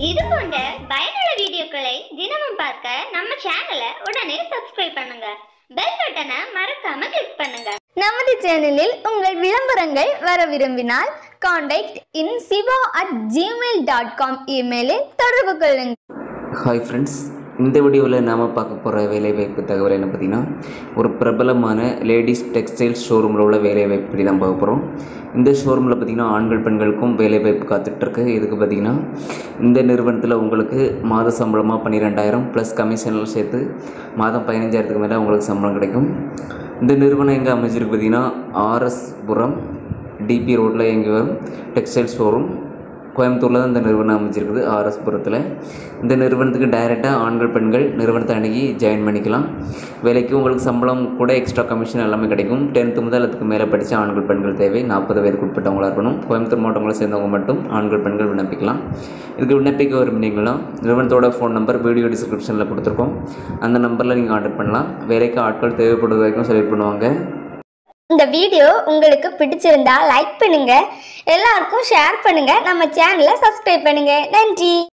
இது போன்ற பயனுள்ள வீடியோக்களை தினமும் பார்க்க நம்ம சேனலை உடனே சப்ஸ்கிரைப் பண்ணுங்க பெல் பட்டனை மறக்காம கிளிக் பண்ணுங்க நமது சேனலில் உங்கள் விளம்பரங்கள் வர விரும்பினால் contact in Siva at Gmail dot com இமெயிலில் தொடர்பு கொள்ளுங்கள் ஹாய் ஃப்ரெண்ட்ஸ் இந்த வீடியோவில் நாம் பார்க்க போகிற வேலைவாய்ப்பு தகவல் என்ன பார்த்தீங்கன்னா ஒரு பிரபலமான லேடிஸ் டெக்ஸ்டைல் ஷோரூமில் உள்ள வேலைவாய்ப்பு பற்றி தான் பார்க்க போகிறோம் இந்த ஷோரூமில் பார்த்திங்கன்னா ஆண்கள் பெண்களுக்கும் வேலைவாய்ப்பு காத்துட்ருக்கு இதுக்கு பார்த்திங்கன்னா இந்த நிறுவனத்தில் உங்களுக்கு மாத சம்பளமாக பன்னிரெண்டாயிரம் ப்ளஸ் கமிஷனில் சேர்த்து மாதம் பதினஞ்சாயிரத்துக்கு மேலே உங்களுக்கு சம்பளம் கிடைக்கும் இந்த நிறுவனம் எங்கே அமைஞ்சிருக்கு பார்த்திங்கன்னா ஆர்எஸ் புரம் டிபி ரோட்டில் இயங்கி வரும் டெக்ஸ்டைல் ஷோரூம் கோயம்புத்தூரில் தான் இந்த நிறுவனம் அமைச்சிருக்குது ஆர்எஸ் புரத்தில் இந்த நிறுவனத்துக்கு டைரெக்டாக ஆண்கள் பெண்கள் நிறுவனத்தை அணுகி ஜாயின் பண்ணிக்கலாம் வேலைக்கு உங்களுக்கு சம்பளம் கூட எக்ஸ்ட்ரா கமிஷன் எல்லாமே கிடைக்கும் டென்த்து முதல் அதுக்கு மேலே படித்த ஆண்கள் பெண்கள் தேவை நாற்பது வயதுக்கு உட்பட்டவங்களாக இருக்கணும் கோயம்புத்தூர் மாவட்டங்களை சேர்ந்தவங்க மட்டும் ஆண்கள் பெண்கள் விண்ணப்பிக்கலாம் இதுக்கு விண்ணப்பிக்க விரும்பினீங்களா நிறுவனத்தோட ஃபோன் நம்பர் வீடியோ டிஸ்கிரிப்ஷனில் கொடுத்துருக்கோம் அந்த நம்பரில் நீங்கள் ஆர்டர் பண்ணலாம் வேலைக்கு ஆட்கள் தேவைப்படுவது வரைக்கும் செலக்ட் பண்ணுவாங்க இந்த வீடியோ உங்களுக்கு பிடிச்சிருந்தா லைக் பண்ணுங்க எல்லாருக்கும் ஷேர் பண்ணுங்க நம்ம சேனலை சப்ஸ்கிரைப் பண்ணுங்க நன்றி